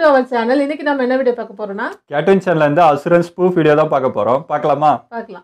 To our channel இன்னைக்கு நம்ம என்ன வீடியோ பார்க்க போறோம்னா கேட்டன் சேனல்ல இருந்து அசுரன்ஸ் ப்ரூஃப் வீடியோ தான் பார்க்க போறோம் பார்க்கலாமா பார்க்கலாம்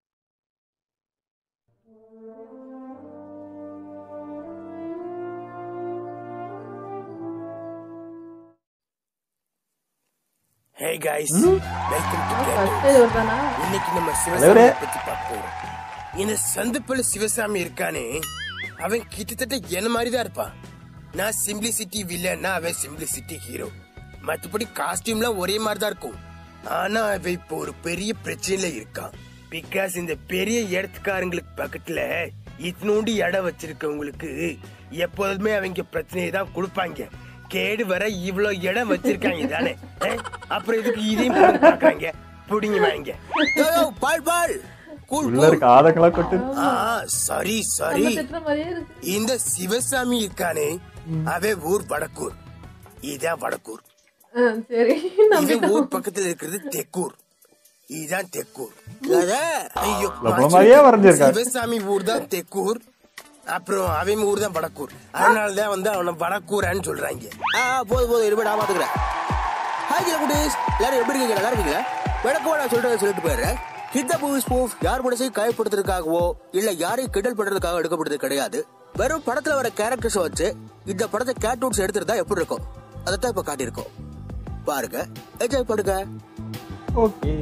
ஹே கைஸ் ம். வெல்கம் டு ஃபர்ஸ்ட் இவர் தானா இன்னைக்கு நம்ம தலைவரே. சிவசாமி பத்தி பார்க்க போறோம் இந்த சந்துப்பள்ளி சிவசாமி இருக்கானே அவன் கிட்டத்தட்ட என்ன மாதிரி தான் இருப்பான் நான் சிம்பிளிசிட்டி வில்லன்னா அவன் சிம்பிளிசிட்டி ஹீரோ மத்தபடி காஸ்டியூம்லாம் ஒரே மாதிரி தான் இருக்கும் ஆனா அவன் இப்போ ஒரு பெரிய பிரச்சனையில இருக்கான் பிகாஸ் இந்த பெரிய இடத்துக்காரங்களுக்கு பக்கத்துல இத்தினோண்டு இடம் வச்சிருக்கவங்களுக்கு எப்போதுமே அவங்க பிரச்சனையை தான் கொடுப்பாங்க கேடு வர இவ்வளவு இடம் வச்சிருக்காங்க தானே அஹ்? அப்புறம் இதுக்கு இதையும் போட்டு பாக்குறாங்க புடிங்க வாங்க பால் பால் கூல் உள்ள இருக்க ஆதங்கெல்லாம் கொட்டு ஆ சாரி சாரி நம்ம திட்டுற மாதிரியே இருக்கு இந்த சிவசாமி இருக்கானே அவன் ஊர் வடக்கூர் இதான் வடக்கூர் ஆ, சரி இவன் நம்பிட்டோம் ஊர் பக்கத்துல இருக்கிறது தெக்கூர் இதுதான் தெக்கூர் ஐயோ நம்மள மாதிரியே வரைஞ்சிருக்காரு. சிவசாமி ஊர் தான் தெக்கூர் அப்புறம் அவன் ஊர் தான் வடக்கூர் அதனாலதான் வந்து அவனை வடக்கூரான்னு சொல்றாங்க ஆ போதும் போதும் இனிமே நான் பாத்துக்கிறேன் ஹாய் கிலோ குட்டீஸ் எல்லாரும் எப்படி இருக்கீங்க நல்லா இருக்கீங்களா விளக்கமா நான் சொல்றதை சொல்லிட்டு போயிடுறேன் இந்த மூவி ஸ்பூஃப் யார் மனசையும் காயப்படுத்துறதுக்காகவோ இல்ல யாரையும் கிண்டல் பண்றதுக்காக எடுக்கப்பட்டது கிடையாது வெறும் படத்துல வர கேரக்டர்ஸ் வச்சு இந்த படத்தை கேட்டூன்ஸ் எடுத்திருந்தா எப்படி இருக்கும் அதைத்தான் இப்ப காட்டியிருக்கோம் பாருங்க என்ஜாய் பண்ணுங்க ஓகே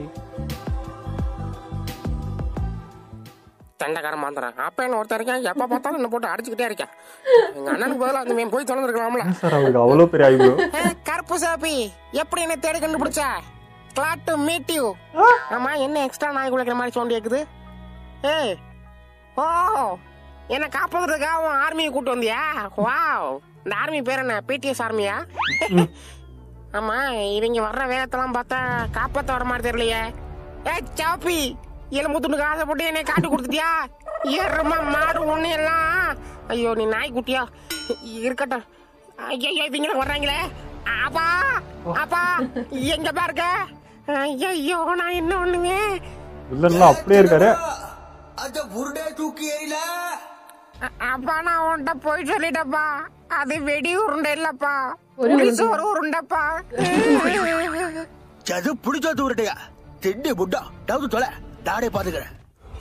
தண்டக்கார மாந்தரன் அப்பன்னு ஒருத்தர் இருக்கேன் எப்ப பார்த்தாலும் என்ன போட்டு அடிச்சுக்கிட்டே இருக்கேன் எங்க அண்ணனுக்கு பதிலா அந்த மீன் போய் தொலைஞ்சிருக்கலாம்ல சார் அவருக்கு அவ்வளோ பெரிய ஐப்ரோ கருப்பு சாப்பி எப்படி என்ன தேடி கண்டுபிடிச்ச கிளாட் டு மீட் யூ ஆமா என்ன எக்ஸ்ட்ரா நாய் குலைக்கிற மாதிரி சவுண்ட் கேக்குது ஏய் ஓ என்ன காப்பாத்துறதுக்காக உன் ஆர்மியை கூட்டு வந்தியா வாவ் இந்த ஆர்மி பேர் என்ன பிடிஎஸ் ஆர்மியா ஆமா இவங்க வர்ற வேகத்தெல்லாம் பார்த்தா காப்பாத்த வர மாதிரி தெரியலையே ஏ சாப்பி எலும்புத்துணுக்கு ஆசைப்பட்டு என்னை காட்டி கொடுத்துட்டியா எருமா மாடு ஒண்ணு எல்லாம் ஐயோ நீ நாய் குட்டியா இருக்கட்டும் ஐயோ இவங்க வர்றாங்களே அப்பா அப்பா எங்க பாருங்க ஐயோ நான் என்ன பண்ணுவேன் வில்லன்லாம் அப்படியே இருக்காரு அந்த உருடை தூக்கி எறில அ- அப்பா நான் உன்கிட்ட போய் சொல்லிட்டப்பா அது வெடி உருண்டை இல்லப்பா ஒரு புளிச்ச ஒரு உருண்டைப்பா அது பிடிச்சது உருட்டையா திண்டி முட்டா டவுது தொலை நானே பாத்துக்கிறேன்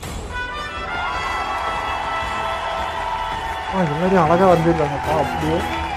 ஆ, எல்லாரையும் அழகா வந்திருக்காங்கப்பா அப்படியே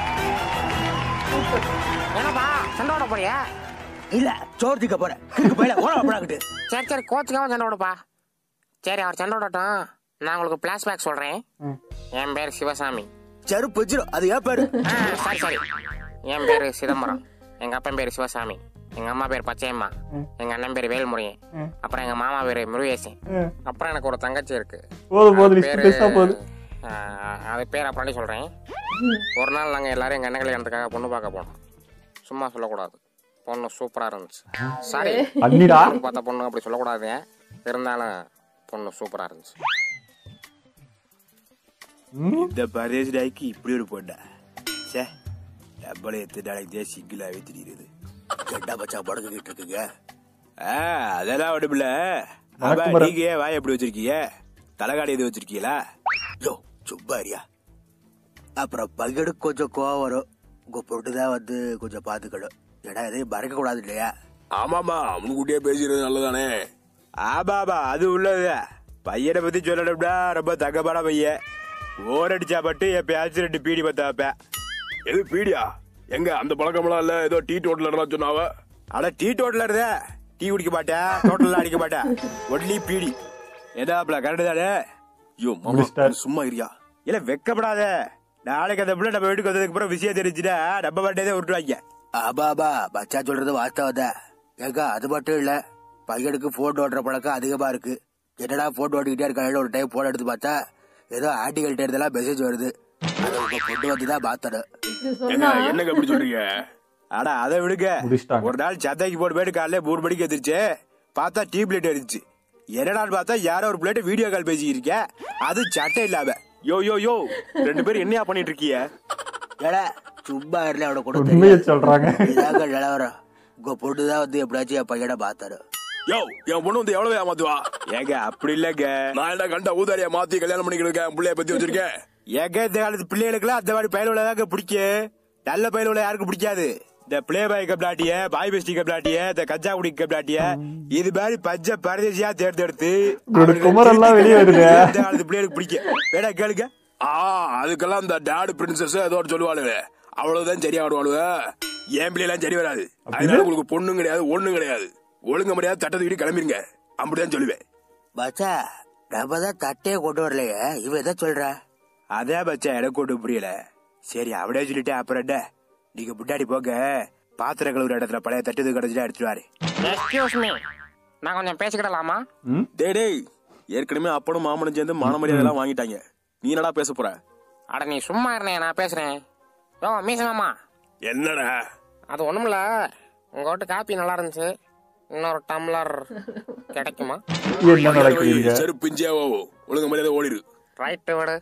என்னப்பா சண்டை விட போறியா இல்ல சோர்த்திக்க போறேன் கிறுக்கு பையில ஓட போறாங்கிட்டு சரி சரி கோச்சுக்காம சண்டை விடுப்பா சரி அவர் சண்டை விடட்டும் நான் உங்களுக்கு பிளாஷ்பேக் சொல்றேன் ம். என் பேர் சிவசாமி செருப்பு வச்சிரும் அது ஏன் பேரு ஆ, சரி சரி என் பேரு சிதம்பரம் எங்க அப்பன் பேரு சிவசாமி எங்க அம்மா பேர் பச்சையம்மா ம். எங்க அண்ணன் பேர் வேல்முருகன் ம். அப்புறம் எங்க மாமா பேரு முருகேசன் ம். அப்புறம் எனக்கு ஒரு தங்கச்சி இருக்கு போதும் போதும் அது லிஸ்ட் பேரு- பெருசா போகுது ஆ, அது பேர் அப்புறம் சொல்றேன் ஒரு நாள் நாங்க எல்லாரும் எங்க அண்ணன் கல்யாணத்துக்காக பொண்ணு பார்க்க போனோம் சும்மா சொல்லக்கூடாது பொண்ணு சூப்பரா இருந்துச்சு சாரி அண்ணிடா பார்த்த பொண்ணு அப்படி சொல்லக்கூடாது இருந்தாலும் பொண்ணு சூப்பரா இருந்துச்சு ம். இந்த பரதேசி நாய்க்கு இப்படி ஒரு பொண்ணா சே நம்மள எத்தனை நாளைக்கு தான் சிங்கிளாவே தெரியுது கெட்டா பச்சா படுக்கிட்டு இருக்குங்க ஆ அதெல்லாம் ஒண்ணுமில்ல வணக்கம் ஆமா, மரம். நீங்க ஏன் வாய் எப்படி வச்சிருக்கீங்க தலைகாடி எது வச்சிருக்கீங்களா யோ சும்மா இருயா அப்புறம் பையனுக்கு கொஞ்சம் கோவம் வரும் உங்க பொண்ணுதான் வந்து கொஞ்சம் பாத்துக்கணும் ஏன்னா எதையும் மறக்க கூடாது இல்லையா ஆமாமா முன்கூட்டியே பேசுறது நல்லதானே ஆமாமா அது உள்ளது பையனை பத்தி சொல்லணும்னா ரொம்ப தங்கமான பையன் ஓர் அடிச்சா மட்டும் எப்பயாச்சும் ரெண்டு பீடி பத்த வைப்பேன் எது பீடியா எங்க அந்த பழக்கமெல்லாம் இல்ல ஏதோ டீ டோட்டல் சொன்னாவ அட டீ டோட்டல் இருந்த டீ குடிக்க மாட்டேன் டோட்டல் அடிக்க மாட்டேன் ஒன்லி பீடி ஏதாப்ல கரெக்டு தானே ஐயோ மாமா முடிச்சிட்டாரு. சும்மா இருயா இல்ல வெக்கப்படாத நாளைக்கு அந்த பிள்ளை நம்ம வீட்டுக்கு வந்ததுக்கு அப்புறம் விஷயம் தெரிஞ்சுட்டா நம்ம மட்டும் விட்டுருவாங்க ஆபாபா பச்சா சொல்றது வாஸ்தவம் தான் ஏங்க அது மட்டும் இல்ல பையனுக்கு போன் ஓட்டுற பழக்கம் அதிகமா இருக்கு என்னடா போன் ஓட்டிக்கிட்டே இருக்காங்க ஒரு டைம் போன் எடுத்து பார்த்தா ஏதோ ஆர்டிகல் இருந்தெல்லாம் மெசேஜ் வருது அதை உங்க பொண்ணு வந்து தான் மாத்தணும் இப்படி சொன்னா என்னங்க அப்படி சொல்றீங்க அடா அதை விடுங்க முடிச்சிட்டாங்க. ஒரு நாள் சந்தைக்கு போட்டு போயிட்டு காலையில மூணு மணிக்கு எதிர்ச்சு பார்த்தா டீ பிளேட் இருந்துச்சு என்னடான்னு பார்த்தா யாரோ ஒரு பிளேட் வீடியோ கால் பேசிக்கிட்டு இருக்க அது சட்டை இல்லாம யோ யோ யோ ரெண்டு பேரும் என்னையா பண்ணிட்டு இருக்கீங்க ஏடா சும்மா இருல அவனை கூட உண்மையை சொல்றாங்க இதாங்க நிலவரம் உங்க பொண்ணு தான் வந்து எப்படியாச்சும் என் பையனை மாத்தணும் யோ என் பொண்ணு வந்து எவ்வளவு ஏமாத்துவா ஏங்க அப்படி இல்லங்க நான் என்ன கண்ட ஊதாரியா மாத்தி கல்யாணம் பண்ணிக்கிட்டு என் பிள்ளைய பத்தி வச்சிருக்கேன் ஏங்க இந்த காலத்து பிள்ளைகளுக்குலாம் அந்த மாதிரி பயலுள்ள தாங்க பிடிக்கும் நல்ல பயலுள்ள யாருக்கும் பிடிக்காது இந்த பிளே பாய் கப்லாட்டிய பாய் பெஸ்டி கப்லாட்டிய இந்த கஜா குடி கப்லாட்டிய இது மாதிரி பச்சை பரதேசியா தேர்ந்தெடுத்து இவரோட அவனுக்கு குமரெல்லாம் வெளியே வருது. இந்த காலத்து பிள்ளைகளுக்கு பிடிக்கும் வேடா கேளுங்க ஆ அதுக்கெல்லாம் இந்த டேடு பிரின்சஸ் ஏதோ ஒன்று சொல்லுவாளுங்க அவ்வளவுதான் சரியா ஆடுவாளுவ என் பிள்ளைலாம் சரி வராது அதனால உங்களுக்கு பொண்ணும் கிடையாது ஒண்ணும் கிடையாது ஒழுங்க முடியாது தட்டை தூக்கி கிளம்பிருங்க அப்படிதான் சொல்லுவேன் பச்சா நம்ம தான் தட்டையே கொண்டு வரலையே இவ எதை சொல்ற அதே பச்சா எனக்கு ஒன்றும் புரியல சரி அப்படியே சொல்லிட்டு அப்புறம் என்ன நீங்க முன்னாடி போங்க பாத்திர கழுவுற இடத்துல பழைய தட்டு கிடைச்சிட்டு எடுத்துருவாரு எக்ஸ்கியூஸ் மீ நான் கொஞ்சம் பேசிக்கிடலாமா டேய் டேய் ஏற்கனவே அப்பனும் மாமனும் சேர்ந்து மான மரியாதை எல்லாம் வாங்கிட்டாங்க நீ என்னடா பேச போற அட நீ சும்மா இருந்தே நான் பேசுறேன் யோ மீச மாமா என்னடா அது ஒண்ணுமில்ல உங்க வீட்டு காப்பி நல்லா இருந்துச்சு இன்னொரு டம்ளர் கிடைக்குமா என்ன நடக்குதுங்க செருப்பு பிஞ்சியாவோ ஒழுங்க மரியாதை ஓடிரு ரைட்டு விடு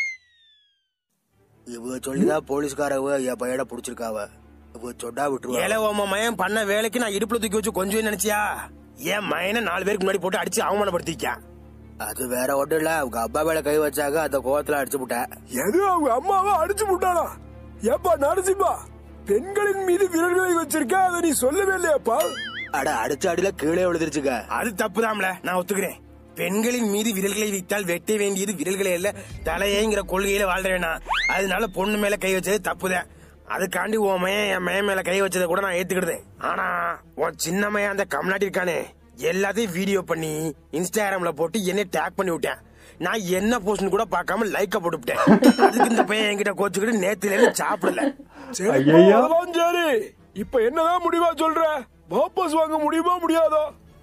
இவ சொல்லிதான் போலீஸ்காரவ என் பையனை புடிச்சிருக்காவ இவ சொன்னா விட்டுருவா ஏல உன் மயன் பண்ண வேலைக்கு நான் இடுப்புல தூக்கி வச்சு கொஞ்சம் நினைச்சியா என் மயனை நாலு பேருக்கு முன்னாடி போட்டு அடிச்சு அவமானப்படுத்திக்கான் அது வேற ஒண்ணும் இல்ல அவங்க அப்பா மேல கை வச்சாங்க அந்த கோவத்துல அடிச்சு விட்டேன் எது அவங்க அம்மாவை அடிச்சு விட்டானா ஏப்பா நரசிம்பா பெண்களின் மீது விரல்களை வச்சிருக்க அதை நீ சொல்லவே இல்லையாப்பா அட அடிச்ச அடியில கீழே விழுந்துருச்சுங்க அது தப்புதான்ல நான் ஒத்துக்கிறேன் பெண்களின் மீது விரல்களை வைத்தால் வெட்ட வேண்டியது விரல்களை இல்ல தலையேங்கிற கொள்கையில வாழ்றேனா அதனால பொண்ணு மேல கை வச்சது தப்புதான் அதுக்காண்டி உன் மயன் என் மயன் மேல கை வச்சதை கூட நான் ஏத்துக்கிடுதேன் ஆனா உன் சின்ன மயன் அந்த கம்நாட்டி இருக்கானே எல்லாத்தையும் வீடியோ பண்ணி இன்ஸ்டாகிராம்ல போட்டு என்னை டேக் பண்ணி விட்டேன் நான் என்ன போஸ்ட்னு கூட பார்க்காம லைக்க போட்டுவிட்டேன் அதுக்கு இந்த பையன் என்கிட்ட கோச்சுக்கிட்டு நேத்துல இருந்து சாப்பிடல ஐயையோ. அதெல்லாம் சரி இப்ப என்னதான் முடிவா சொல்ற வாபஸ் வாங்க முடியுமா முடியாதா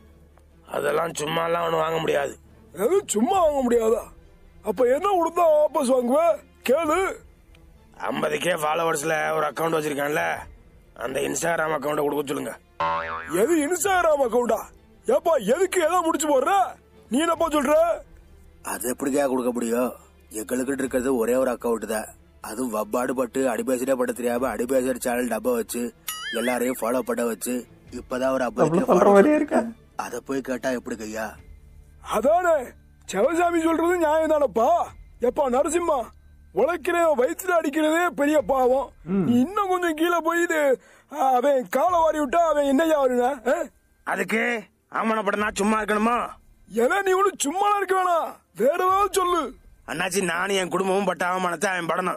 அதெல்லாம் சும்மா எல்லாம் ஒண்ணு வாங்க முடியாது அது சும்மா வாங்க முடியாதா அப்ப என்ன கொடுத்தா வாபஸ் வாங்குவ கேளு ஐம்பது கே ஃபாலோவர்ஸ்ல ஒரு அக்கவுண்ட் வச்சிருக்கான்ல அந்த இன்ஸ்டாகிராம் அக்கவுண்ட கொடுக்க சொல்லுங்க எது இன்ஸ்டாகிராம் அக்கவுண்டா ஏப்பா எதுக்கு எதை முடிச்சு போடுற நீ என்னப்பா சொல்ற அது எப்படிக்கா கொடுக்க முடியும் எங்களுக்கு இருக்கிறது ஒரே ஒரு அக்கவுண்ட் தான் அதுவும் வப்பாடு பட்டு அடிபேசிட்டே பட்டு தெரியாம அடிபேசர் சேனல் டப்பா வச்சு எல்லாரையும் ஃபாலோ பண்ண வச்சு இப்பதான் ஒரு அவ்வளவு சொல்ற மாதிரியே இருக்கா அத போய் கேட்டா எப்படி கையா அதானே சிவசாமி சொல்றது நியாயம் தானப்பா எப்பா நரசிம்மா உழைக்கிற வயிற்றுல அடிக்கிறதே பெரிய பாவம் நீ இன்னும் கொஞ்சம் கீழே போய் இது ஆ, அவன் காலை வாரி விட்டா அவன் என்னையா வருங்க அதுக்கு ஆமணப்படனா சும்மா இருக்கணுமா ஏன்னா நீ ஒண்ணு சும்மா இருக்க வேணாம் வேற ஏதாவது சொல்லு அண்ணாச்சி நானும் என் குடும்பமும் பட்ட அவமானத்தை அவன் படணும்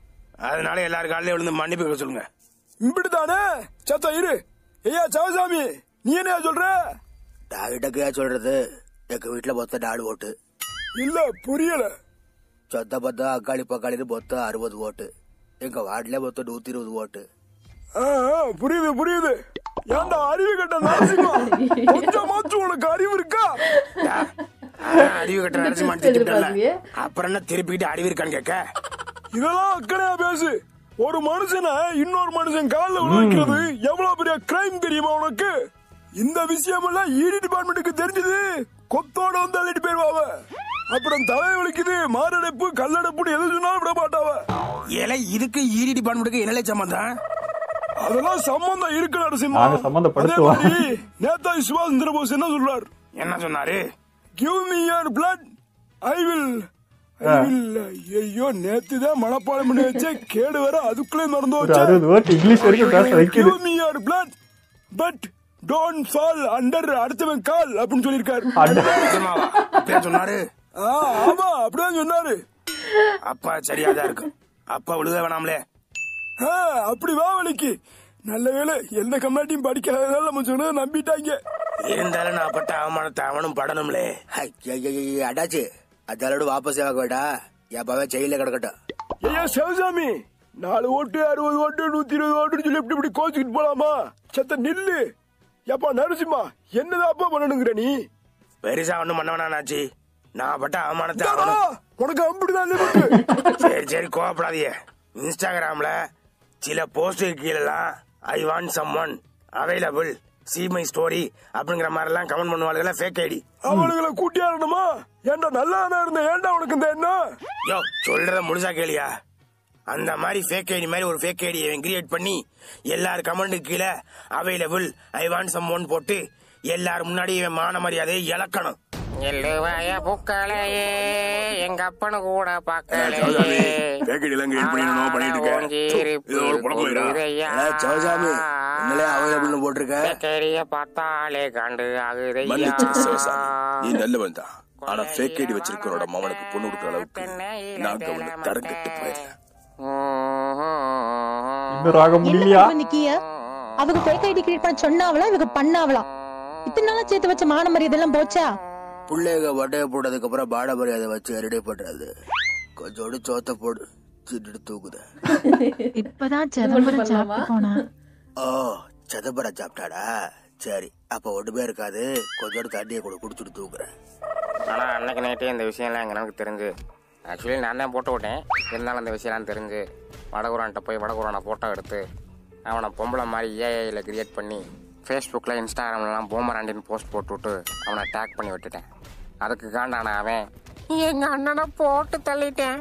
அதனால எல்லாரும் காலையில விழுந்து மன்னிப்பு கேட்க சொல்லுங்க இப்படித்தானே சத்தா இரு ஐயா சிவசாமி நீ என்னையா சொல்ற டாகிட்டக்கையா சொல்றது எங்க வீட்டுல மொத்தம் நாலு ஓட்டு இல்ல புரியல சொத்த பத்தம் அக்காளி பக்காளின்னு மொத்தம் அறுபது ஓட்டு எங்க வார்டுல மொத்தம் நூத்தி இருபது ஓட்டு ஆ, ஆ, புரியுது புரியுது ஏன்டா அறிவு கட்ட நரசிம்மா கொஞ்சமாச்சும் உனக்கு அறிவு இருக்கா டா, அதான் அறிவு கட்ட நரசி மாட்டிட்டல எதிர்பார்க்கலையே. அப்புறம் என்ன திருப்பிக்கிட்டு அறிவு இருக்கான்னு கேட்க இதெல்லாம் அக்கறையா பேசு ஒரு மனுஷனை இன்னொரு மனுஷன் காலில் விளைவிக்கிறது எவ்வளவு பெரிய கிரைம் தெரியுமா உனக்கு இந்த விஷயம் எல்லாம் இடி டிபார்ட்மெண்ட்டுக்கு தெரிஞ்சது கொத்தோட வந்து அள்ளிட்டு போயிருவாவ அப்புறம் தலை வலிக்குது மாரடைப்பு கல்லடைப்புன்னு எது சொன்னாலும் விட மாட்டாவ ஏல இதுக்கு ஈடி டிபார்ட்மெண்ட்டுக்கு என்ன சம்பந்தம் அதெல்லாம் சம்பந்தம் இருக்கு நரசிம்மா நாங்க சம்பந்தப்படுத்துவோம். அதே மாதிரி நேதாஜி சுபாஷ் சந்திர போஸ் என்ன சொல்றார் என்ன சொன்னாரு give me your blood I will I will ஐயோ நேத்து தான் மனப்பாடம் பண்ணி வச்சே கேடு வேற அதுக்குள்ளே மறந்து ஒரு வச்சேன் அறுபது ஓட்டு இங்கிலீஷ் வரைக்கும் பேச வைக்குது give me your blood but don't fall under அடுத்தவன் கால் அப்படின்னு சொல்லியிருக்காரு அட நிஜமாவா? அப்படியா சொன்னாரு ஆ, ஆமா அப்படிதான் சொன்னாரு அப்பா சரியாதான் இருக்கு அப்பா விழுக வேணாம்லே ஆ, அப்படி வா வலிக்கு நல்ல வேலை எந்த கம்னாட்டியும் படிக்காததால நம்ம சொன்னதை நம்பிட்டாங்க இருந்தாலும் நான் பட்ட அவமானத்தை அவனும் படணும்லே ஹை, ஐய, ஐய, ஐய, அடாச்சு அதோட வாபஸ் வாங்க வேண்டா எப்பாவே ஜெயில கிடக்கட்டும் ஐயா சிவசாமி நாலு ஓட்டு அறுபது ஓட்டு நூத்தி இருபது ஓட்டுன்னு சொல்லி இப்படி இப்படி கோச்சுக்கிட்டு போலாமா சத்த நில்லு எப்பா நரசிம்மா என்னதாப்பா பண்ணணுங்கிற நீ பெருசா ஒண்ணும் பண்ண வேணாச்சு நான் பட்ட அவமானத்தை இந்தாடா, அவனும் உனக்கு அப்படிதான் லிமிட்டு சரி சரி கோவப்படாதீங்க இன்ஸ்டாகிராம்ல சில போஸ்ட் கீழெல்லாம் I want some one available see my story அப்படிங்கிற மாதிரி எல்லாம் கமெண்ட் பண்ணுவாளுங்களா ஃபேக் ஐடி அவளுகளை கூட்டியாரணுமா ஏன்டா நல்லா இருந்த ஏன்டா உனக்கு இந்த எண்ணம் யோ சொல்றத முழுசா கேளியா அந்த மாதிரி ஃபேக் ஐடி மாதிரி ஒரு ஃபேக் ஐடி கிரியேட் பண்ணி எல்லார் கமெண்ட்டுக்கு கீழே available I want some one போட்டு எல்லாரும் முன்னாடி இவன் மான மரியாதையை இழக்கணும் எள்ளுவாய பூக்களையே எங்க அப்பனு கூட சௌசாமி பார்க்கலையே பேக்கெட் எல்லாம் கிளீன் பண்ணி என்னமோ பண்ணிட்டு இருக்க இது ஒரு குழப்பம் சௌசாமி உங்களே அவைலபிள்னு போட்டிருக்க பெரிய பார்த்தாலே கண்டு ஆகுதையா மன்னிச்சிரு சிவசாமி நீ நல்லவன் தான் ஆனா ஃபேக் ஐடி வச்சிருக்கிறோட மவனுக்கு பொண்ணு கொடுக்குற அளவுக்கு நாங்க ஒண்ணு தரங்கட்டு போயிடல இன்னும் ராகம் என்ன முடியலையா இப்ப நிக்கிய அவங்க ஃபேக் ஐடி கிரியேட் பண்ண சொன்னாவலாம் இவங்க பண்ணாவலாம் இத்தனை நாளா சேர்த்து வச்ச மான மரியாதை எல்லாம் போச்சா பிள்ளைங்க வட்டைய போட்டதுக்கு அப்புறம் பாட மரியாதை வச்சு ரெடி பண்றது கொஞ்சோடு சோத்த போடு சிட்டு தூக்குத இப்பதான் சிதம்பரம் சாப்பிட்டு போனா ஓ சிதம்பரம் சாப்பிட்டாடா சரி அப்ப ஒண்ணுமே இருக்காது கொஞ்சோடு தண்ணியை கூட குடிச்சிட்டு தூக்குறேன் ஆனா அன்னைக்கு நைட்டே இந்த விஷயம்லாம் எங்க எனக்கு தெரிஞ்சு ஆக்சுவலி நான் தான் போட்டு விட்டேன் இருந்தாலும் அந்த விஷயம்லாம் தெரிஞ்சு வடகுரான்ட்ட போய் வடகுரானை ஃபோட்டோ எடுத்து அவனை பொம்பளை மாதிரி ஏஐயில் கிரியேட் பண்ணி ஃபேஸ்புக்கில் இன்ஸ்டாகிராம்லாம் பூமராண்டின்னு போஸ்ட் போட்டு விட்டு அவனை டேக் பண்ணி விட்டுட்டேன் அதுக்கு காண்டான அவன் எங்க அண்ணனை போட்டு தள்ளிட்டேன்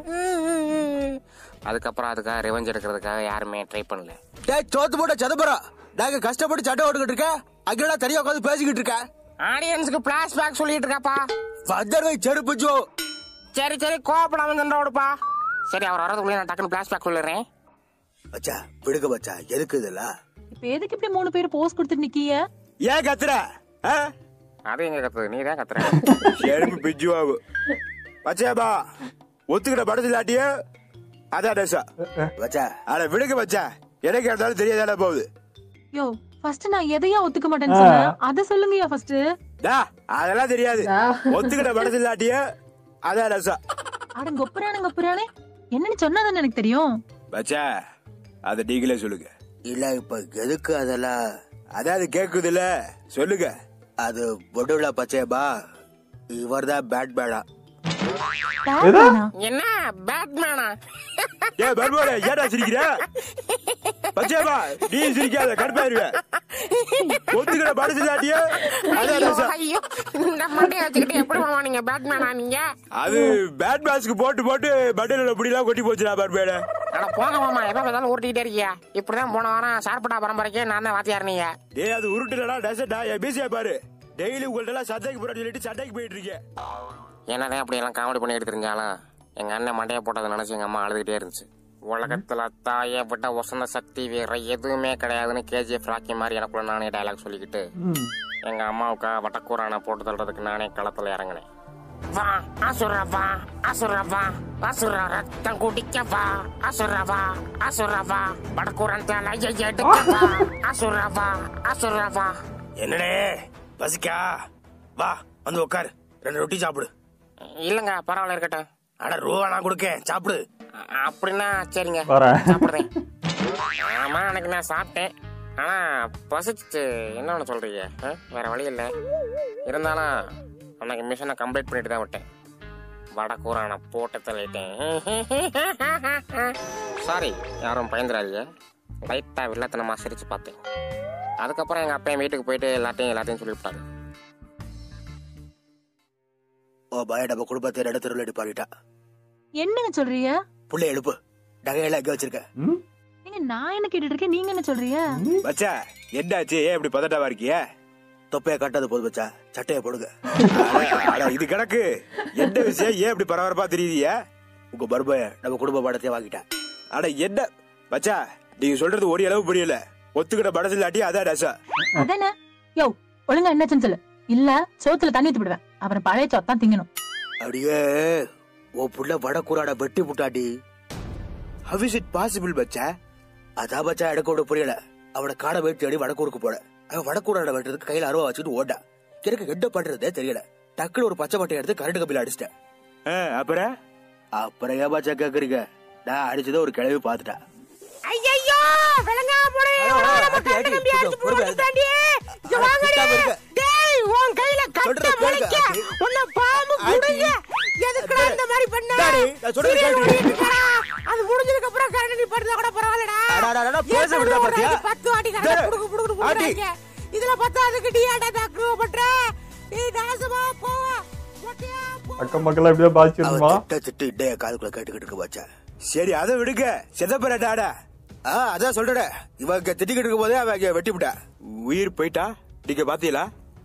அதுக்கப்புறம் அதுக்காக ரிவெஞ்ச் எடுக்கிறதுக்காக யாருமே ட்ரை பண்ணல டேய் சோத்து போட்ட சிதம்பரம் நாங்க கஷ்டப்பட்டு சட்டை ஓட்டுக்கிட்டு இருக்க அங்கடா தனியா உட்காந்து பேசிக்கிட்டு இருக்க ஆடியன்ஸுக்கு பிளாஷ்பேக் சொல்லிட்டு இருக்காப்பா வந்தர்வை செருப்பு ஜோ சரி சரி கோவப்படாம சண்டை விடுப்பா சரி அவர் வரதுக்குள்ளே நான் டக்குன்னு பிளாஷ்பேக் சொல்லிடுறேன் மச்சா விடுங்க மச்சா எதுக்கு இதெல்லாம் இப்ப எதுக்கு இப்படி மூணு பேர் போஸ் கொடுத்துட்டு நிக்கிய ஏன் கத்துற ஆ? அது எங்க கத்துது நீ தான் கத்துற எறும்பு பிஜு ஆகும் பச்சையாபா ஒத்துக்கிட்ட படத்தில் ஆட்டிய அதான் டேசா மச்சா அட விடுங்க மச்சா எனக்கு இருந்தாலும் தெரியாதான போகுது யோ ஃபர்ஸ்ட் நான் எதையா ஒத்துக்க மாட்டேன்னு சொன்னேன் அத சொல்லுங்கயா ஃபர்ஸ்ட் டா அதெல்லாம் தெரியாது டா. ஒத்துக்கிட்ட படத்தில் ஆட்டிய அதான் டேசா அட கொப்புரானு கொப்புரானே என்னன்னு சொன்னாதானே எனக்கு தெரியும் மச்சா அதை நீங்களே சொல்லுங்க இல்ல இப்ப எதுக்கு அதெல்லாம் அதான் அது கேக்குதுல்ல சொல்லுங்க அது பொடுவிழா பச்சையப்பா இவர் தான் பேட் பேடா பாருண்ணா. என்ன பேட்மேனா ஏ பர்மோட ஏடா சிரிக்கிற பச்சையாபா நீ சிரிக்காத கடுப்பாயிருவேன் ஒத்துக்கிட்ட படத்தில் ஆட்டிய அதான் டேசா ஐயோ இந்த மண்டையை வச்சுக்கிட்டு எப்படி மாமா நீங்க பேட்மேனா நீங்க அது பேட் மாஸ்க் போட்டு போட்டு பட்டனோட புடிலாம் கொட்டி போச்சுடா பர்மேட ஆனா போங்க மாமா எப்ப பார்த்தாலும் உருட்டிக்கிட்டே இருக்கியா இப்படிதான் போன வாரம் சார்பட்டா பரம்பரைக்கே நான் தான் வாத்தியார் நீங்க டேய் அது உருட்டுலடா டெசர்ட்டா என் பிசியா பாரு டெய்லி உங்கள்ட்ட எல்லாம் சட்டைக்கு போறான்னு சொல்லிட்டு சட்டைக்கு போயிட்டு இருக்கேன் என்னதான் அப்படி எல்லாம் காமெடி பண்ணிட்டு தெரிஞ்சாலும் எங்க அண்ணன் மண்டையை போட்டதை நினைச்சு எங்க அம்மா அழுதுகிட்டே இருந்துச்சு உலகத்துல தாயை விட்ட வசந்த சக்தி வேற எதுவுமே கிடையாதுன்னு கேஜிஎஃப் ராக்கி மாதிரி எனக்குள்ள நானே டயலாக் சொல்லிக்கிட்டு எங்க அம்மாவுக்காக வட்டக்கூரான போட்டு தள்ளுறதுக்கு நானே களத்துல இறங்கினேன் வா அசுரா வா அசுரா வா அசுரா ரத்தம் குடிக்க வா அசுரா வா அசுரா வா வடக்கூரன் தலையை எடுக்க வா அசுரா வா அசுரா வா என்னடே பசிக்கா வா வந்து உட்காரு ரெண்டு ரொட்டி சாப்பிடு இல்லங்க பரவாயில்ல இருக்கட்டும் அட ரூபா நான் கொடுக்கேன் சாப்பிடு அ- அப்படின்னா சரிங்க வரேன். சாப்பிடுறேன் ஆமா அன்னைக்கு நான் சாப்பிட்டேன் ஆனா பசிச்சு என்ன ஒண்ணு சொல்றீங்க ஆ? வேற வழி இல்லை இருந்தாலும் அன்னைக்கு மிஷனை கம்ப்ளீட் பண்ணிட்டு தான் விட்டேன் வடக்கூறான போட்டு தள்ளிட்டேன் சாரி யாரும் பயந்துடாதீங்க லைட்டா வில்லத்தனமா சிரிச்சு பார்த்தேன் அதுக்கப்புறம் எங்க அப்பா வீட்டுக்கு போயிட்டு எல்லாத்தையும் எல்லாத்தையும் சொல்லிவிட்டாரு ஓ பய நம்ம குடும்பத்தை இடத்துல அடிப்பாடிட்டா என்னங்க சொல்றீங்க புள்ளை எழுப்பு நகையெல்லாம் எங்க வச்சிருக்க ஏங்க நான் என்ன கேட்டுட்டு இருக்கேன் நீங்க என்ன சொல்றீங்க மச்சா என்னாச்சு ஏன் இப்படி பதட்டமா இருக்கிய தொப்பைய கட்டாது போது மச்சா சட்டையை போடுங்க அட, இது கிடக்கு என்ன விஷயம் ஏன் இப்படி பரபரப்பா தெரியுதிய உங்க மருமைய நம்ம குடும்ப படத்தையே வாங்கிட்டேன் அட என்ன மச்சா நீங்க சொல்றது ஒரு அளவு புரியல ஒத்துக்கிட்ட படத்தில் ஆட்டி அதான் டேசா அதானே யோ ஒழுங்கா என்னாச்சுன்னு சொல்லு இல்ல சோத்துல தண்ணி ஊத்தி விடுவேன் அப்புறம் பழைய சோத்தான் திங்கணும் அப்படியே உன் புள்ள வடக்கூறாட வெட்டி புட்டாடி ஹவ் இஸ் இட் பாசிபிள் மச்சா அதான் மச்சா எனக்கு ஒண்ணு புரியல அவனை காடை வெட்டி அடி வடக்கூருக்கு போட அவன் வடக்கூறாட வெட்டுறதுக்கு கையில அருவா வச்சுட்டு ஓட்டா எனக்கு என்ன பண்றதே தெரியல டக்குனு ஒரு பச்சை மட்டை எடுத்து கரண்ட் கம்பியில அடிச்சிட்டேன் ஆ, அப்புறம் அப்புறம் ஏன் மச்சா கேக்குறீங்க நான் அடிச்சதை ஒரு கிழவி பாத்துட்டா ஐயோ விளங்கா போறே ஆட்டி, ஆட்டி, கொஞ்சம் பொறுமையா இரு. அட, திட்டாம இருக்க. டேய் உன் கையில சொல்றத கேளுங்க, ஆட்டி. உன்ன பாம்பு குடுங்க எதுக்குடா இந்த மாதிரி பண்ண டாடி, நான் சொல்றத சீரியல் கேளு. ஓடிட்டு இருக்கா? அது முடிஞ்சதுக்கு அப்புறம் கரண்ட் நீ படுத்தா கூட பரவாயில்லடா அட, அட, அட, பேச ஏற்கனவே விடுதா ஒரு பாத்தியா? நாளைக்கு பத்து வாட்டி கரண்ட் டேய், புடுக்கு புடுக்கு ஆட்டி. புடுக்குறாங்க இதுல பத்தா அதுக்கு டீ ஆட்டா தாக்குவ பண்ற நீ நாசமா போவ மொட்டையா போ அக்கம் பக்கம் எப்படியோ பாதிச்சிருமா அவன் திட்ட திட்டு இடைய காதுக்குள்ள கேட்டுக்கிட்டு இருக்க மச்சா சரி அதை விடுங்க சிதம்பரட்டாடா ஆ அதான் சொல்றேன் இவன் இங்க திட்டிக்கிட்டு இருக்கும் போதே அவன் இங்க வெட்டி விட்டா உயிர் போயிட்டா நீங்க பாத்தீங்களா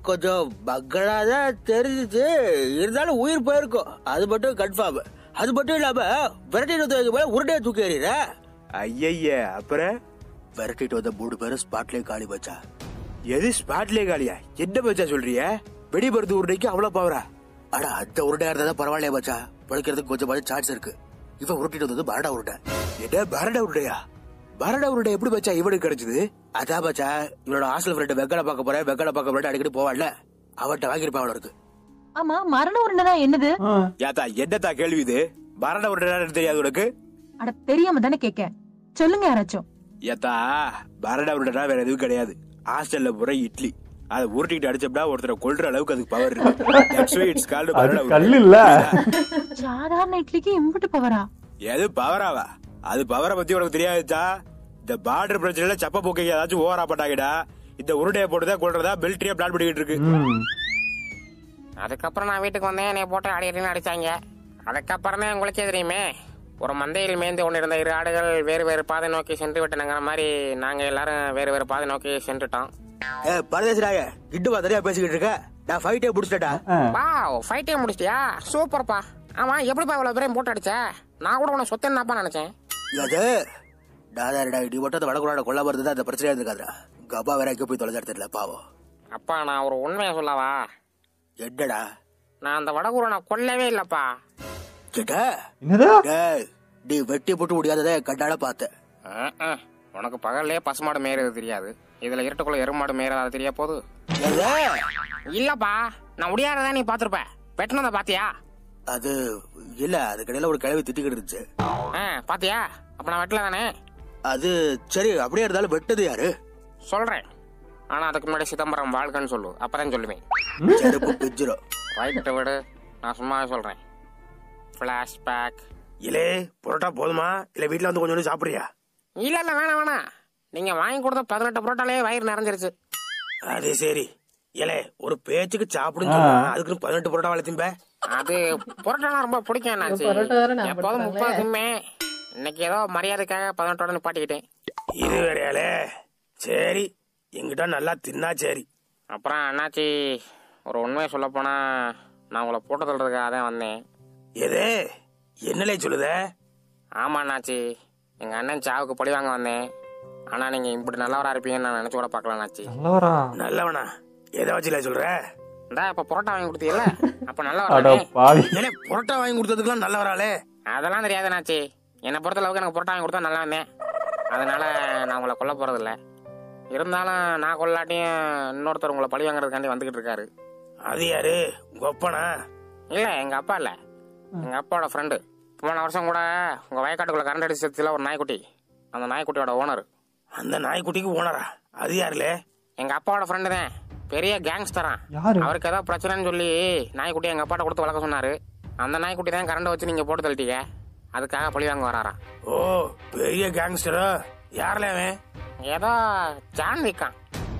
கொஞ்சம் பக்கலா தான் தெரிஞ்சிச்சு இருந்தாலும் உயிர் போயிருக்கும் அது மட்டும் கன்ஃபார்ம் அது மட்டும் இல்லாம விரட்டிட்டு வந்து போல உருண்டையை தூக்கி எறிகிற ஐயய்ய அப்புறம் விரட்டிட்டு வந்த மூணு பேரும் ஸ்பாட்லயே காலி பச்சா எது ஸ்பாட்லே காலியா என்ன பச்சா சொல்றிய வெடிபடுத்து உருண்டைக்கு அவ்வளவு பவரா அட அந்த உருண்டையா இருந்தா பரவாயில்லையா மச்சா பிழைக்கிறதுக்கு கொஞ்சம் சான்ஸ் இருக்கு இவன் உருட்டிட்டு வந்தது பரடா உருண்டை என்ன பரட உருண்டையா பரட உருண்டை எப்படி பச்சா இவனுக்கு கிடைச்சது அதான் மச்சா இவனோட ஹாஸ்டல் ஃப்ரெண்ட் வெக்கடை பார்க்க போறேன் வெக்கடை பார்க்க போறேன் அடிக்கடி போவான்ல அவன்கிட்ட வாங்கியிருப்பான் அவனுக்கு ஆமா மரண உருண்டைனா என்னது ஆ, யாத்தா என்னத்தா கேள்வி இது பரட உருண்டை தெரியாது உனக்கு அட தெரியாம தானே கேக்கேன் சொல்லுங்க யாராச்சும் ஏத்தா பரட உருண்டைனா வேற எதுவும் கிடையாது ஹாஸ்டல்ல போற இட்லி அதை உருட்டிட்டு அடிச்சோம்னா ஒருத்தரை கொல்ற அளவுக்கு அதுக்கு பவர் இருக்கு That's why it's called அது பரட கல் உருண்டை. இல்ல சாதாரண இட்லிக்கு இம்புட்டு பவரா எது பவராவா அது பவரை பத்தி உனக்கு தெரியாதுச்சா இந்த பார்டர் பிரச்சனைல சப்ப போக்கைக்கு ஏதாச்சும் ஓவரா பட்டாங்கடா இந்த உருண்டையை போட்டுதான் கொள்றதா பெல்ட்ரியா பிளான் பண்ணிக்கிட்டு இருக்கு ம். அதுக்கப்புறம் நான் வீட்டுக்கு வந்தேன் என்னை போட்டு அடி அடின்னு அடிச்சாங்க அதுக்கப்புறம் தான் உங்களுக்கே தெரியுமே ஒரு மந்தையில் மேய்ந்து கொண்டிருந்த இரு ஆடுகள் வேறு வேறு பாதை நோக்கி சென்று விட்டனங்கிற மாதிரி நாங்கள் எல்லாரும் வேறு வேறு பாதை நோக்கி சென்றுட்டோம் ஏ பரதேசராய இட்டுவா தனியா பேசிக்கிட்டு இருக்க நான் ஃபைட்டே புடிச்சிட்டா ஆ. வா ஃபைட்டே முடிச்சிட்டியா சூப்பர்ப்பா ஆமா எப்படிப்பா இவ்வளோ பேரையும் போட்டு அடிச்ச நான் கூட உன சொத்து என்னப்பா நினைச்சேன் அது டாதாரடா நீ மட்டும் அந்த வடகுறாட கொல்ல வருது அந்த பிரச்சனையா இருக்காதுடா உங்க அப்பா வேற எங்க போய் தொலைஞ்சாரு தெரியல பாவம் அப்பா நான் ஒரு உண்மையை சொல்லவா என்னடா நான் அந்த வடகூரை நான் கொல்லவே இல்லப்பா கேட்டா என்னது டேய் நீ வெட்டி போட்டு முடியாததை கண்டால பார்த்தேன் அஹ், அஹ். உனக்கு பகல்லே பசுமாடு மேயறது தெரியாது இதுல இருட்டுக்குள்ள எருமாடு மேயறது தெரியா போகுது எது? இல்லப்பா நான் முடியாததா நீ பாத்திருப்ப வெட்டினத பாத்தியா அது இல்ல அதுக்கடையில ஒரு கிழவி திட்டிக்கிட்டு இருந்துச்சு ஆ பாத்தியா அப்ப நான் வெட்டல தானே அது சரி அப்படியே இருந்தாலும் வெட்டது யாரு சொல்றேன் ஆனா அதுக்கு முன்னாடி சிதம்பரம் வாழ்கன்னு சொல்லு அப்பதான் சொல்லுவேன் செருப்பு பிஞ்சிரும் ரைட்டு விடு நான் சும்மாவே சொல்றேன் ஃபிளாஷ்பேக் இலே புரோட்டா போதுமா இல்ல வீட்ல வந்து கொஞ்சம் கொஞ்சம் சாப்பிடுறியா இல்ல இல்ல வேணாம் வேணாம் நீங்க வாங்கி கொடுத்த பதினெட்டு புரோட்டாலே வயிறு நிறைஞ்சிருச்சு அது சரி இலே ஒரு பேச்சுக்கு சாப்பிடுன்னு சொன்னா அதுக்கு பதினெட்டு புரோட்டா வள திம்ப அது புரோட்டாலாம் ரொம்ப பிடிக்கும் என்னாச்சு பரோட்டா வேற ஞாபகம் எப்போதும் முப்பது திம்மே இன்னைக்கு ஏதோ மரியாதைக்காக பதினெட்டோட நிப்பாட்டிக்கிட்டேன் இது வேறையாலே சரி எங்கிட்ட நல்லா தின்னா சரி அப்புறம் அண்ணாச்சி ஒரு உண்மையை சொல்ல போனா நான் உங்களை போட்டு தள்ளுறதுக்காக தான் வந்தேன் எது என்னலே சொல்லுத ஆமா அண்ணாச்சி எங்க அண்ணன் சாவுக்கு பழி வாங்க வந்தேன் ஆனா நீங்க இப்படி நல்லவரா இருப்பீங்கன்னு நான் நினைச்சு கூட பார்க்கல அண்ணாச்சி நல்லவரா நல்லவனா எதை வச்சுல சொல்ற இந்தா இப்ப புரோட்டா வாங்கி கொடுத்தீங்கல்ல அப்ப அட நல்லவரா பாவி ஏலே புரோட்டா வாங்கி கொடுத்ததுக்கெல்லாம் நல்லவராளே அதெல்லாம் தெரியாது அண்ணாச்சி என்னை பொறுத்த அளவுக்கு எனக்கு புரோட்டா வாங்கி கொடுத்தா நல்லா வந்தேன் அதனால நான் உங்களை கொல்ல போறது இல்ல இருந்தாலும் நான் கொல்லாட்டியும் இன்னொருத்தர் உங்களை பழி வாங்குறதுக்காண்டி வந்துகிட்டு இருக்காரு அது யாரு உங்க அப்பனா இல்ல எங்க அப்பா இல்ல எங்க அப்பாவோட ஃப்ரெண்டு போன வருஷம் கூட உங்க வயக்காட்டுக்குள்ள கரண்ட் அடிச்சு செத்துல ஒரு நாய்க்குட்டி அந்த நாய்க்குட்டியோட ஓனர் அந்த நாய்க்குட்டிக்கு ஓனரா அது யாருலே எங்க அப்பாவோட ஃப்ரெண்டு தான் பெரிய கேங்ஸ்டரான் யாரு அவருக்கு ஏதாவது பிரச்சனைன்னு சொல்லி நாய்க்குட்டி எங்க அப்பாட்ட கொடுத்து வளர்க்க சொன்னாரு அந்த நாய்க்குட்டி தான் கரண்ட் வச்சு நீங்க போட்டு தள்ளிட்டீங்க அதுக்காக பழி வாங்க வராராம் ஓ பெரிய கேங்ஸ்டரா யாருல அவன் ஏதோ ஜான்விக்கான்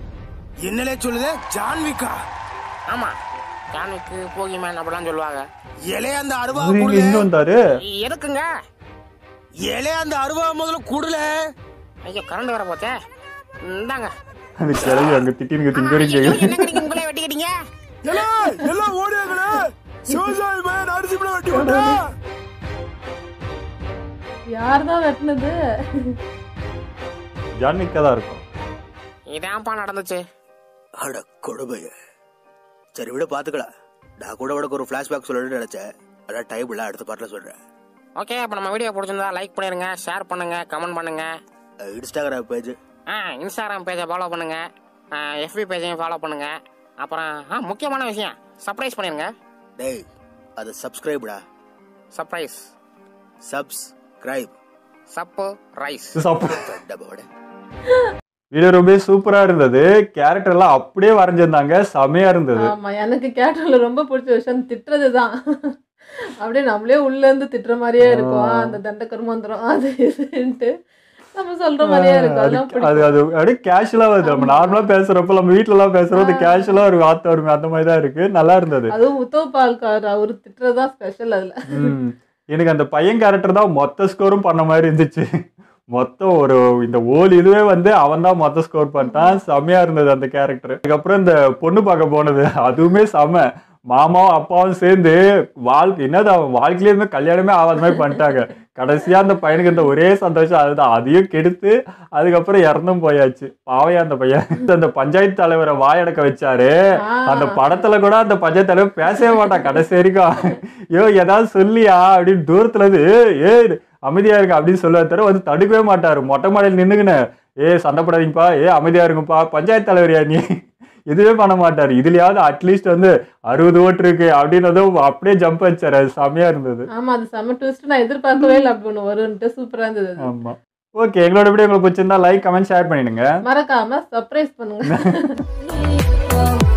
என்னலே சொல்லுத ஜான்விக்கா ஆமா ஜான்விக்கு போகி மேன் அப்படிலாம் சொல்லுவாங்க இலே அந்த அருவா இவரு இங்க இங்க வந்தாரு எதுக்குங்க இலே அந்த அருவா முதல்ல குடுல ஐயோ கரண்ட் வர போச்சே இந்தாங்க அந்த கிளவி அங்க திட்டினுங்க திங்க ஐயோ, வரைக்கும் என்ன கிடைக்கும் உங்களே வெட்டிக்கிட்டீங்க எலே, எல்லாம் ஓடியாங்களே சிவசாமி மேன் அரிசி படம் வெட்டி விட்டா யார் தான் வெட்டினது ஜான்விக்கா தான் இருக்கும் இதான்ப்பா நடந்துச்சு அட கொடுமைய சரி விட பாத்துக்கலாம் நான் கூட உனக்கு ஒரு பிளாஷ்பேக் சொல்லணும்னு நினைச்சேன் அதான் டைம் இல்ல அடுத்த பாட்டில் சொல்றேன் ஓகே அப்போ நம்ம வீடியோ பிடிச்சிருந்தா லைக் பண்ணிருங்க ஷேர் பண்ணுங்க கமெண்ட் பண்ணுங்க அஹ் இன்ஸ்டாகிராம் பேஜ் ஆ இன்ஸ்டாகிராம் பேஜை ஃபாலோ பண்ணுங்க எஃபி பேஜையும் ஃபாலோ பண்ணுங்க அப்புறம் ஆ முக்கியமான விஷயம் சர்ப்ரைஸ் பண்ணிருங்க டேய் அது சப்ஸ்கிரைப்டா சர்ப்ரைஸ் சப்ஸ்கிரைப் சப்பு ரைஸ் டப்போட வீடியோ ரொம்ப சூப்பரா இருந்தது கேரக்டர் எல்லாம் அப்படியே வரைஞ்சிருந்தாங்க செமையா இருந்தது ஆமா எனக்கு கேட்டல ரொம்ப பிடிச்ச விஷயம் திட்டுறது தான் அப்படியே நம்மளே உள்ள இருந்து திட்டுற மாதிரியே இருக்கும் ஆ, அந்த தண்ட கருமாந்திரம் அது இதுன்ட்டு நம்ம சொல்ற மாதிரியே இருக்கும் அதெல்லாம் அது அது பிடிக்கும் அது அப்படியே கேஷுவலா வருது நம்ம நார்மலா பேசுறப்ப நம்ம வீட்ல எல்லாம் பேசுறது கேஷுவலா ஒரு வார்த்தை வரும் அந்த மாதிரி தான் இருக்கு நல்லா இருந்தது அதுவும் உத்தவ பால்கார் அவரு திட்டுறது தான் ஸ்பெஷல் அதுல ம். எனக்கு அந்த பையன் கேரக்டர் தான் மொத்த ஸ்கோரும் பண்ண மாதிரி இருந்துச்சு மொத்தம் ஒரு இந்த ஓல் இதுவே வந்து அவன் தான் மொத்தம் ஸ்கோர் பண்ணிட்டான் செம்மையா இருந்தது அந்த கேரக்டர் அதுக்கப்புறம் இந்த பொண்ணு பார்க்க போனது அதுவுமே செம மாமாவும் அப்பாவும் சேர்ந்து வாழ்க்கை என்னது அவன் வாழ்க்கையிலேயுமே கல்யாணமே ஆகாத மாதிரி பண்ணிட்டாங்க கடைசியா அந்த பையனுக்கு இந்த ஒரே சந்தோஷம் அதுதான் அதையும் கெடுத்து அதுக்கப்புறம் இறந்தும் போயாச்சு பாவையா அந்த பையன் அந்த பஞ்சாயத்து தலைவரை வாயடக்க வச்சாரு அந்த படத்துல கூட அந்த பஞ்சாயத்து தலைவர் பேசவே மாட்டான் கடைசி வரைக்கும் ஐயோ ஏதாவது சொல்லியா அப்படின்னு தூரத்துல இருந்து ஏ அமைதியா இருங்க அப்படின்னு சொல்லுவாரு தவிர வந்து தடுக்கவே மாட்டாரு மொட்டை மாடையில் நின்னுங்கன்னு ஏ சண்டை போடாதீங்கப்பா ஏ அமைதியா இருங்கப்பா பஞ்சாயத்து தலைவரியா நீ இதுவே பண்ண மாட்டாரு இதுலயாவது அட்லீஸ்ட் வந்து அறுபது ஓட்டு இருக்கு அப்படின்னதும் அப்படியே ஜம்ப் வச்சாரு அது செமையா இருந்தது ஆமா அது செம்ம ட்விஸ்ட் நான் எதிர்பார்க்கவே இல்லை அப்படி ஒன்று வரும்ன்ட்டு சூப்பரா இருந்தது அது. ஆமா ஓகே எங்களோட வீடியோ உங்களுக்கு பிடிச்சிருந்தா லைக் கமெண்ட் ஷேர் பண்ணிடுங்க மறக்காம சர்ப்ரைஸ் பண்ணுங்க